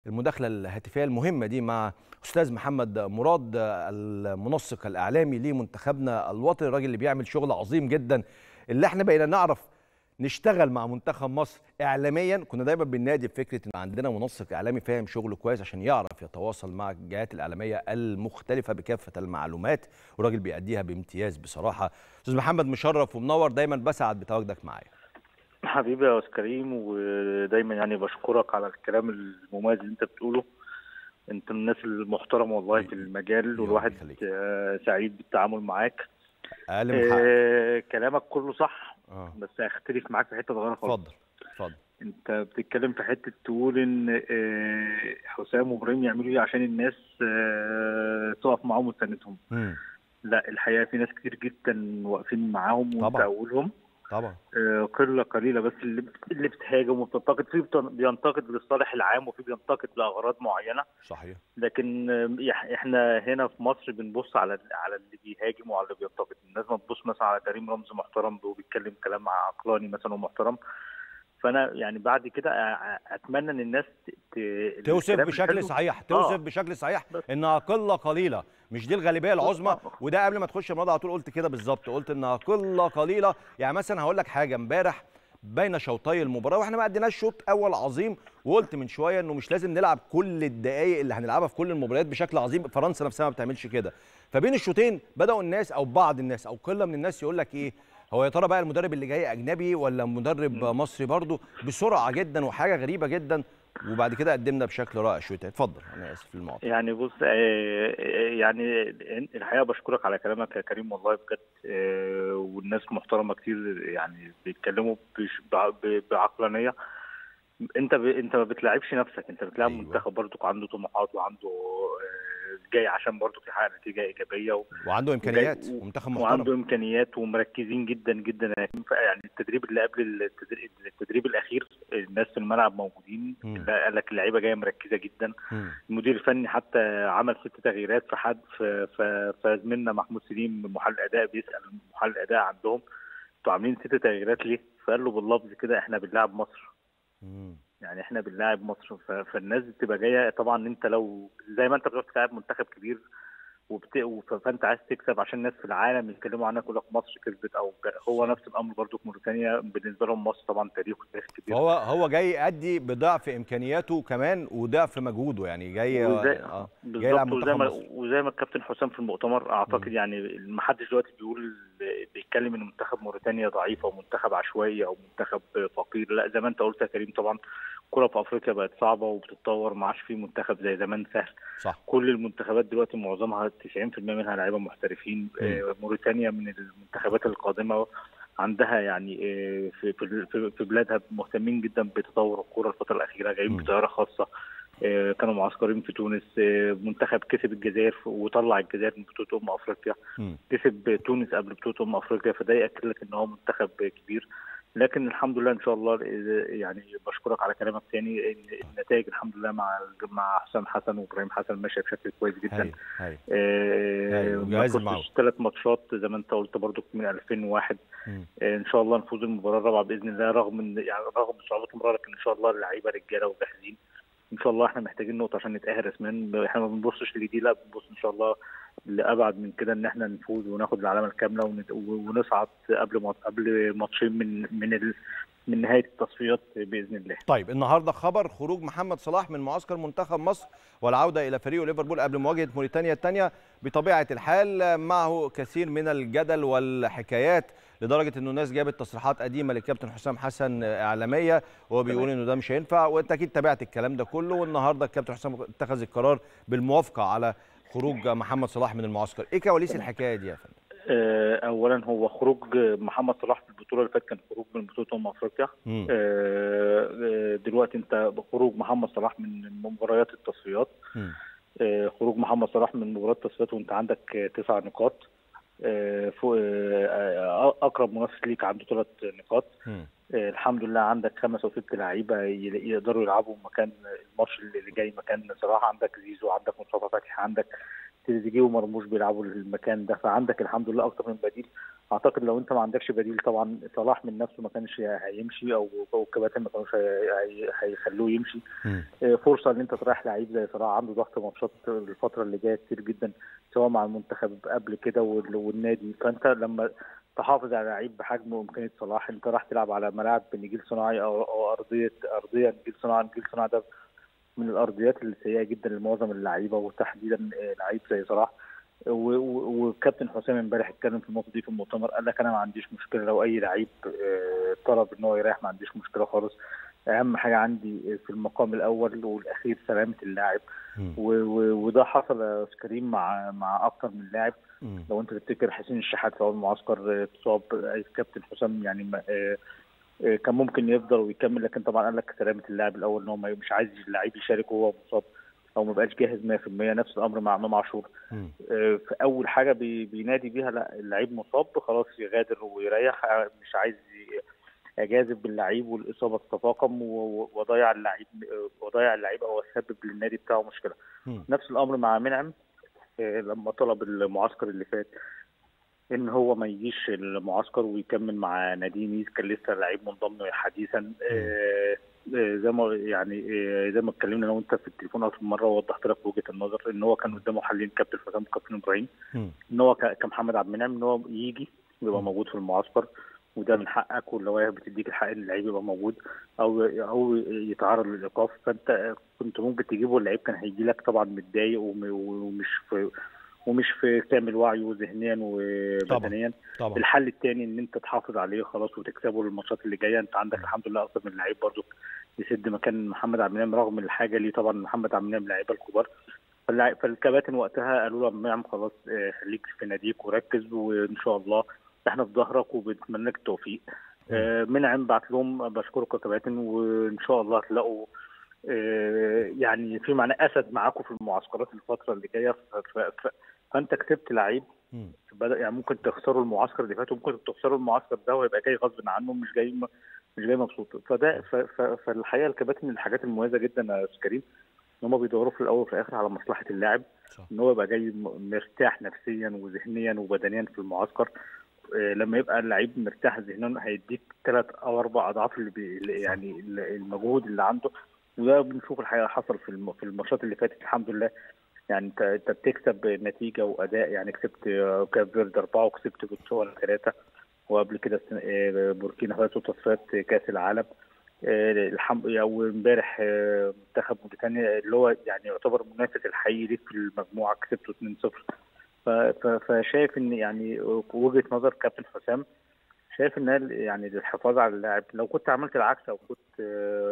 المداخله الهاتفيه المهمه دي مع استاذ محمد مراد المنسق الاعلامي لمنتخبنا الوطني الراجل اللي بيعمل شغل عظيم جدا اللي احنا بقينا نعرف نشتغل مع منتخب مصر اعلاميا كنا دايما بننادي بفكره ان عندنا منسق اعلامي فاهم شغله كويس عشان يعرف يتواصل مع الجهات الاعلاميه المختلفه بكافه المعلومات والراجل بيأديها بامتياز بصراحه استاذ محمد مشرف ومنور دايما بسعد بتواجدك معايا حبيبي يا استاذ كريم ودايما يعني بشكرك على الكلام المميز اللي انت بتقوله انت من الناس المحترمه والله في المجال والواحد آه سعيد بالتعامل معاك اقل من حقك آه كلامك كله صح آه. بس هختلف معاك في حته صغيره خالص اتفضل اتفضل انت بتتكلم في حته تقول ان آه حسام وابراهيم يعملوا ايه عشان الناس آه تقف معاهم وتساندهم مم. لا الحقيقه في ناس كتير جدا واقفين معاهم وانت طبعا. اولهم طبعا آه، قله قليله بس اللي اللي بتهاجم وبتنتقد في بتن- بينتقد للصالح العام وفي بينتقد لاغراض معينه صحيح لكن آه، إح- احنا هنا في مصر بنبص على على اللي بيهاجم وعلى اللي بينتقد الناس ما تبص مثلا على كريم رمزي محترم وبيتكلم كلام عقلاني مثلا ومحترم فانا يعني بعد كده أ- أ- اتمنى ان الناس ت- ت- توصف الكلام بشكل الحلو- صحيح توصف آه. بشكل صحيح بس. انها قله قليله مش دي الغالبيه العظمى آه. وده قبل ما تخش الموضوع على طول قلت كده بالظبط قلت انها قله قليله يعني مثلا هقول لك حاجه امبارح بين شوطي المباراه واحنا ما اديناش شوط اول عظيم وقلت من شويه انه مش لازم نلعب كل الدقائق اللي هنلعبها في كل المباريات بشكل عظيم فرنسا نفسها ما بتعملش كده فبين الشوطين بداوا الناس او بعض الناس او قله من الناس يقول لك ايه هو يا ترى بقى المدرب اللي جاي اجنبي ولا مدرب مصري برضه بسرعه جدا وحاجه غريبه جدا وبعد كده قدمنا بشكل رائع شويه اتفضل انا اسف في المقاطعه يعني بص آه، آه، يعني الحقيقه بشكرك على كلامك يا كريم والله بجد آه، والناس محترمه كتير يعني بيتكلموا بش- بع- ب- بعقلانيه انت ب... انت ما بتلاعبش نفسك انت بتلاعب أيوة. منتخب برضك عنده طموحات وعنده آه، جاي عشان برضك يحقق نتيجه ايجابيه و... وعنده امكانيات وجاي- ومنتخب وعنده محترم امكانيات ومركزين جدا جدا يعني التدريب اللي قبل التدريب, التدريب الاخير الناس في الملعب موجودين مم. لا، قال لك اللعيبه جايه مركزه جدا مم. المدير الفني حتى عمل ست تغييرات في حد ف- ف- فزميلنا محمود سليم محلل اداء بيسال محلل اداء عندهم انتوا عاملين ست تغييرات ليه؟ فقال له باللفظ كده احنا بنلعب مصر مم. يعني احنا بنلاعب مصر ف- فالناس بتبقى جايه طبعا انت لو زي ما انت بتروح تلعب منتخب كبير وبت... وف- فانت عايز تكسب عشان الناس في العالم يتكلموا عنك يقول لك مصر كسبت او ك- هو نفس الامر برضو في موريتانيا بالنسبه لهم مصر طبعا تاريخ تاريخ كبير فهو هو جاي يأدي بضعف امكانياته كمان وضعف مجهوده يعني جاي وزي اه جاي يلعب بالظبط وزي منتخب ما مصر وزي ما الكابتن حسام في المؤتمر اعتقد مم. يعني ما حدش دلوقتي بيقول بيتكلم ان منتخب موريتانيا ضعيف او منتخب عشوائي او منتخب فقير لا زي ما انت قلت يا كريم طبعا الكره في افريقيا بقت صعبه وبتتطور ما عادش في منتخب زي زمان سهل صح كل المنتخبات دلوقتي معظمها 90% منها لعيبه محترفين مم. آه، موريتانيا من المنتخبات القادمه عندها يعني آه، في في في- في بلادها مهتمين جدا بتطور الكوره الفتره الاخيره جايين مم. بطياره خاصه آه، كانوا معسكرين في تونس آه، منتخب كسب الجزائر وطلع الجزائر من بطوله امم افريقيا مم. كسب تونس قبل بطوله امم افريقيا فده ياكد لك ان هو منتخب كبير لكن الحمد لله ان شاء الله آه، يعني بشكرك على كلامك تاني ان النتائج الحمد لله مع مع حسام حسن وابراهيم حسن ماشيه بشكل كويس جدا هاي هاي آه، أيوة، ما جاهز معاهم. فزتش ثلاث ماتشات زي ما انت قلت برضو من 2001 مم. آه، ان شاء الله نفوز المباراه الرابعه باذن الله رغم ان يعني رغم صعوبه المباراه لكن ان شاء الله اللعيبه رجاله وجاهزين ان شاء الله احنا محتاجين نقطه عشان نتاهل رسميا احنا ما بنبصش لدي لا بنبص ان شاء الله لابعد من كده ان احنا نفوز وناخد العلامه الكامله ونت- ونصعد قبل ما قبل ماتشين من من ال... من نهايه التصفيات باذن الله طيب النهارده خبر خروج محمد صلاح من معسكر منتخب مصر والعوده الى فريقه ليفربول قبل مواجهه موريتانيا الثانيه بطبيعه الحال معه كثير من الجدل والحكايات لدرجه انه الناس جابت تصريحات قديمه للكابتن حسام حسن اعلاميه وهو بيقول انه ده مش هينفع وانت اكيد تابعت الكلام ده كله والنهارده الكابتن حسام اتخذ القرار بالموافقه على خروج محمد صلاح من المعسكر ايه كواليس الحكايه دي يا فندم آه، اولا هو خروج محمد صلاح في البطوله اللي فاتت كان خروج من بطوله امم افريقيا مم. آه، آه، دلوقتي انت خروج محمد صلاح من مباريات التصفيات مم. آه، خروج محمد صلاح من مباراه التصفيات وانت عندك آه، تسع نقاط آه، فوق آه، آه، اقرب منافس ليك عنده ثلاث نقاط مم. آه، الحمد لله عندك خمس او ست لعيبه ي- يقدروا يلعبوا مكان الماتش اللي جاي مكان صلاح عندك زيزو عندك مصطفى فتحي عندك تريزيجيه ومرموش بيلعبوا المكان ده فعندك الحمد لله اكتر من بديل اعتقد لو انت ما عندكش بديل طبعا صلاح من نفسه ما كانش هيمشي او او الكباتن ما كانوش هيخلوه يمشي م. فرصه ان انت تريح لعيب زي صلاح عنده ضغط ماتشات الفتره اللي جايه كتير جدا سواء مع المنتخب قبل كده والنادي فانت لما تحافظ على لعيب بحجم وامكانيه صلاح انت راح تلعب على ملاعب بنجيل صناعي او, أو ارضيه ارضيه نجيل صناعي نجيل صناعي ده من الارضيات السيئه جدا لمعظم اللعيبه وتحديدا لعيب زي صلاح وكابتن حسام امبارح اتكلم في النقطه دي في المؤتمر قال لك انا ما عنديش مشكله لو اي لعيب طلب ان هو يريح ما عنديش مشكله خالص اهم حاجه عندي في المقام الاول والاخير سلامه اللاعب وده حصل يا كريم مع مع اكتر من لاعب لو انت تفتكر حسين الشحات في اول معسكر اتصاب كابتن حسام يعني كان ممكن يفضل ويكمل لكن طبعا قال لك سلامه اللاعب الاول ان هو مش عايز اللعيب يشارك وهو مصاب او ما بقاش جاهز 100% نفس الامر مع امام عاشور في اول حاجه بي بينادي بيها لا اللعيب مصاب خلاص يغادر ويريح مش عايز اجازف باللعيب والاصابه تتفاقم وضيع اللعيب وضيع اللعيب او سبب للنادي بتاعه مشكله م. نفس الامر مع منعم لما طلب المعسكر اللي فات ان هو ما يجيش المعسكر ويكمل مع نادي نيس كان لسه لعيب منضم حديثا آه زي ما يعني زي ما اتكلمنا انا وانت في التليفون اكتر من مره ووضحت لك وجهه النظر ان هو كان قدامه حلين كابتن حسام وكابتن ابراهيم ان هو كمحمد عبد المنعم ان هو يجي ويبقى موجود في المعسكر وده من حقك واللوائح بتديك الحق ان اللعيب يبقى موجود او او يتعرض للايقاف فانت كنت ممكن تجيبه اللعيب كان هيجي لك طبعا متضايق ومش في ومش في كامل وعيه ذهنيا وبدنيا طبعا. الحل الثاني ان انت تحافظ عليه خلاص وتكسبه للماتشات اللي جايه انت عندك الحمد لله اكتر من لعيب برضو يسد مكان محمد عبد المنعم رغم الحاجه ليه طبعا محمد عبد المنعم لعيبه الكبار فالكباتن وقتها قالوا له منعم خلاص خليك في ناديك وركز وان شاء الله احنا في ظهرك وبنتمنى لك التوفيق منعم بعت لهم بشكركم يا كباتن وان شاء الله هتلاقوا يعني في معنى اسد معاكم في المعسكرات الفتره اللي جايه فانت كسبت لعيب بدا يعني ممكن تخسروا المعسكر اللي فات وممكن تخسروا المعسكر ده ويبقى جاي غصب عنه مش جاي مش جاي مبسوط فده فالحقيقه الكباتن من الحاجات المميزه جدا يا استاذ كريم ان هم بيدوروا في الاول وفي الاخر على مصلحه اللاعب ان هو يبقى جاي مرتاح نفسيا وذهنيا وبدنيا في المعسكر لما يبقى اللعيب مرتاح ذهنيا هيديك ثلاث او اربع اضعاف اللي بي يعني المجهود اللي عنده وده بنشوف الحقيقه حصل في في الماتشات اللي فاتت الحمد لله يعني انت انت بتكسب نتيجه واداء يعني كسبت كاب فيرد اربعه وكسبت بوتسوانا ثلاثه وقبل كده بوركينا فاسو تصفيات كاس العالم الحمد وامبارح منتخب موريتانيا اللي هو يعني يعتبر منافس الحقيقي ليك في المجموعه كسبته 2-0 فشايف ان يعني وجهه نظر كابتن حسام شايف ان يعني للحفاظ على اللاعب لو كنت عملت العكس او كنت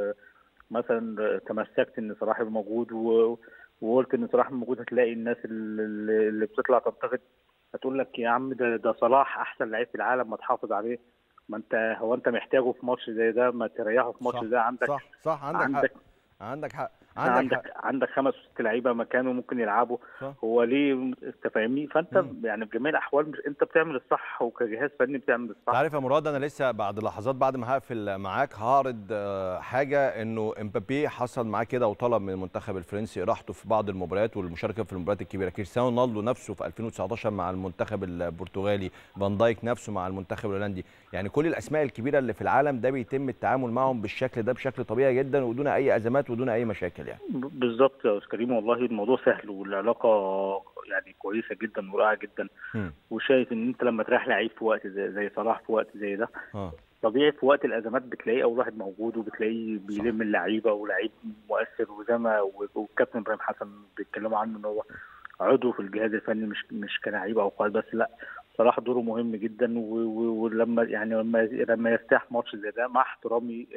مثلا تمسكت ان صلاح موجود وقلت ان صلاح موجود هتلاقي الناس اللي بتطلع تنتقد هتقول لك يا عم ده ده صلاح احسن لعيب في العالم ما تحافظ عليه ما انت هو انت محتاجه في ماتش زي ده ما تريحه في ماتش زي عندك صح صح عندك, عندك حق عندك حق عندك عندك, حق. عندك خمس ست لعيبه مكانه ممكن يلعبوا صح. هو ليه انت فاهمني فانت م. يعني في جميع الاحوال مش انت بتعمل الصح وكجهاز فني بتعمل الصح عارف يا مراد انا لسه بعد لحظات بعد ما هقفل معاك هعرض حاجه انه امبابي حصل معاه كده وطلب من المنتخب الفرنسي راحته في بعض المباريات والمشاركه في المباريات الكبيره كريستيانو رونالدو نفسه في 2019 مع المنتخب البرتغالي فان دايك نفسه مع المنتخب الهولندي يعني كل الاسماء الكبيره اللي في العالم ده بيتم التعامل معهم بالشكل ده بشكل طبيعي جدا ودون اي ازمات ودون اي مشاكل يعني بالظبط يا استاذ كريم والله الموضوع سهل والعلاقه يعني كويسه جدا ورائعه جدا م. وشايف ان انت لما تريح لعيب في وقت زي, زي صلاح في وقت زي ده آه. طبيعي في وقت الازمات بتلاقيه اول واحد موجود وبتلاقيه بيلم اللعيبه ولعيب مؤثر وزي ما والكابتن ابراهيم حسن بيتكلموا عنه ان هو عضو في الجهاز الفني مش مش كلاعب او قائد بس لا صراحه دوره مهم جدا ولما يعني لما لما يفتح ماتش زي ده مع احترامي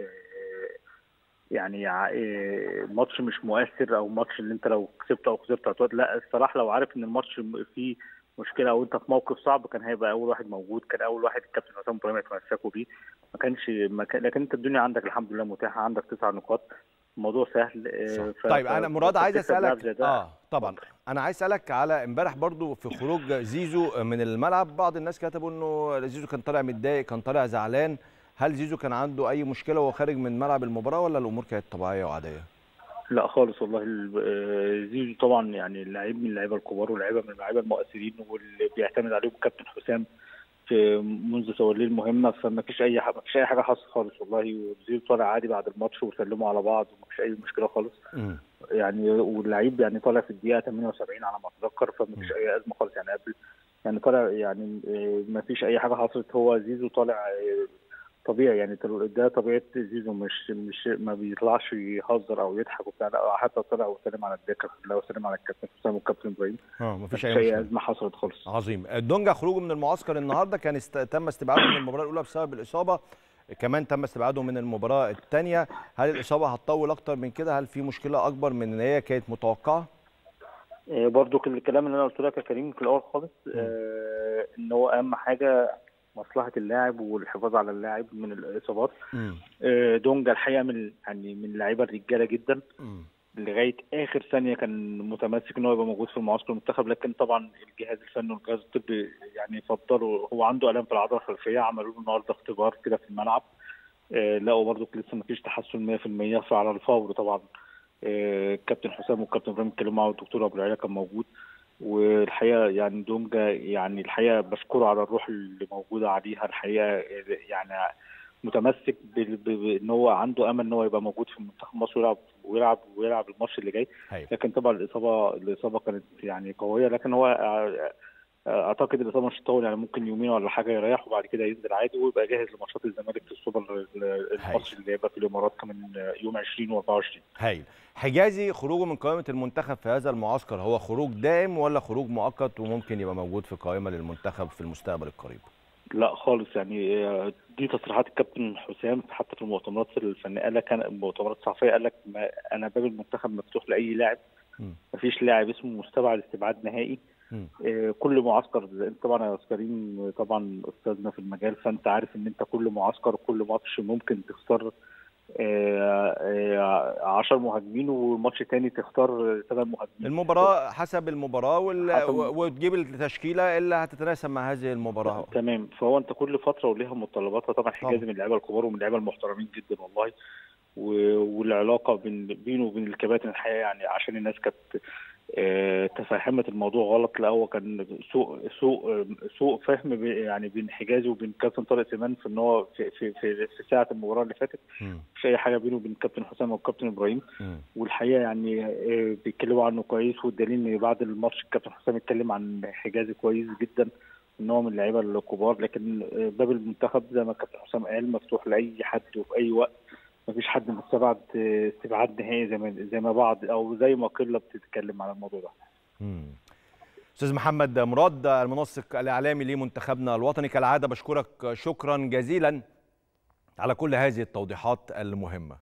يعني ماتش مش مؤثر او ماتش اللي انت لو كسبت او خسرت هتقعد لا الصراحه لو عارف ان الماتش فيه مشكله او انت في موقف صعب كان هيبقى اول واحد موجود كان اول واحد الكابتن حسام ابراهيم يتمسكوا بيه ما كانش ما كان لكن انت الدنيا عندك الحمد لله متاحه عندك تسع نقاط الموضوع سهل ف... طيب انا مراد عايز اسالك اه طبعا انا عايز اسالك على امبارح برضو في خروج زيزو من الملعب بعض الناس كتبوا انه زيزو كان طالع متضايق كان طالع زعلان هل زيزو كان عنده اي مشكله وهو خارج من ملعب المباراه ولا الامور كانت طبيعيه وعاديه لا خالص والله ال- آه، زيزو طبعا يعني لعيب من اللعيبه الكبار ولاعيبه من اللعيبه المؤثرين واللي بيعتمد عليهم كابتن حسام في منذ توليه المهمه فما فيش اي حاجه ما فيش اي حاجه حصلت خالص والله وزيزو طالع عادي بعد الماتش وسلموا على بعض وما فيش اي مشكله خالص مم. يعني واللعيب يعني طالع في الدقيقه 78 على ما اتذكر فما فيش اي ازمه خالص يعني قبل يعني طالع يعني آه، ما فيش اي حاجه حصلت هو زيزو طالع آه، طبيعي يعني تل- ده طبيعه زيزو مش مش ما بيطلعش يهزر او يضحك وبتاع لا حتى طلع وسلم على الدكه كلها وسلم على الكابتن حسام والكابتن ابراهيم اه ما مفيش فيش اي اي مشكله ازمه حصلت خالص عظيم دونجا خروجه من المعسكر النهارده كان است... تم استبعاده من المباراه الاولى بسبب الاصابه كمان تم استبعاده من المباراه الثانيه هل الاصابه هتطول اكتر من كده هل في مشكله اكبر من ان هي كانت متوقعه آه، برضو كل الكلام اللي انا قلت لك يا كريم في الاول خالص آه، ان هو اهم حاجه مصلحه اللاعب والحفاظ على اللاعب من الاصابات امم آه، دونجا الحقيقه من يعني من اللعيبه الرجاله جدا امم لغايه اخر ثانيه كان متمسك ان هو يبقى موجود في المعسكر المنتخب لكن طبعا الجهاز الفني والجهاز الطبي يعني فضلوا هو عنده الام في العضله الخلفيه عملوا له النهارده اختبار كده في الملعب آه، لقوا برضو لسه ما فيش تحسن 100% فعلى الفور طبعا آه، الكابتن حسام والكابتن ابراهيم اتكلموا معاه والدكتور ابو العلا كان موجود والحقيقه يعني دونجا يعني الحقيقه بشكره على الروح اللي موجوده عليها الحقيقه يعني متمسك بال- ب- بان هو عنده امل ان هو يبقى موجود في منتخب مصر ويلعب ويلعب ويلعب الماتش اللي جاي هايل لكن طبعا الاصابه الاصابه كانت يعني قويه لكن هو آه، آه، اعتقد الاصابه مش هتطول يعني ممكن يومين ولا حاجه يريح وبعد كده ينزل عادي ويبقى جاهز لماتشات الزمالك في السوبر المصري اللي هيبقى في الامارات كمان يوم 20 و24 هايل حجازي خروجه من قائمه المنتخب في هذا المعسكر هو خروج دائم ولا خروج مؤقت وممكن يبقى موجود في قائمه للمنتخب في المستقبل القريب لا خالص يعني آه، دي تصريحات الكابتن حسام حتى في المؤتمرات الفنيه قال لك انا المؤتمرات الصحفيه قال لك ما انا باب المنتخب مفتوح لاي لاعب مم. مفيش لاعب اسمه مستبعد استبعاد نهائي مم. آه، كل معسكر زي انت طبعا يا كريم طبعا استاذنا في المجال فانت عارف ان انت كل معسكر كل ماتش ممكن تختار 10 مهاجمين وماتش تاني تختار 8 مهاجمين المباراه حسب المباراه وال... حسب- و- وتجيب التشكيله اللي هتتناسب مع هذه المباراه تمام فهو انت كل فتره وليها متطلباتها طبعا حجازي طبعا. من اللعيبه الكبار ومن اللعيبه المحترمين جدا والله و- والعلاقه بين بينه وبين الكباتن الحقيقه يعني عشان الناس كانت آه، تفهمت الموضوع غلط لا هو كان سوء سوء سوء فهم ب- يعني بين حجازي وبين كابتن طارق سليمان في ان هو في في في, في ساعه المباراه اللي فاتت مم. مش اي حاجه بينه وبين كابتن حسام والكابتن ابراهيم مم. والحقيقه يعني آه، بيتكلموا عنه كويس والدليل ان بعد الماتش الكابتن حسام اتكلم عن حجازي كويس جدا ان هو من اللعيبه الكبار لكن آه، باب المنتخب زي ما الكابتن حسام قال مفتوح لاي حد وفي اي وقت مفيش حد مستبعد آه، استبعاد نهائي زي ما زي ما بعض او زي ما قله بتتكلم على الموضوع ده مم. استاذ محمد مراد المنسق الاعلامي لمنتخبنا الوطني كالعاده بشكرك شكرا جزيلا على كل هذه التوضيحات المهمه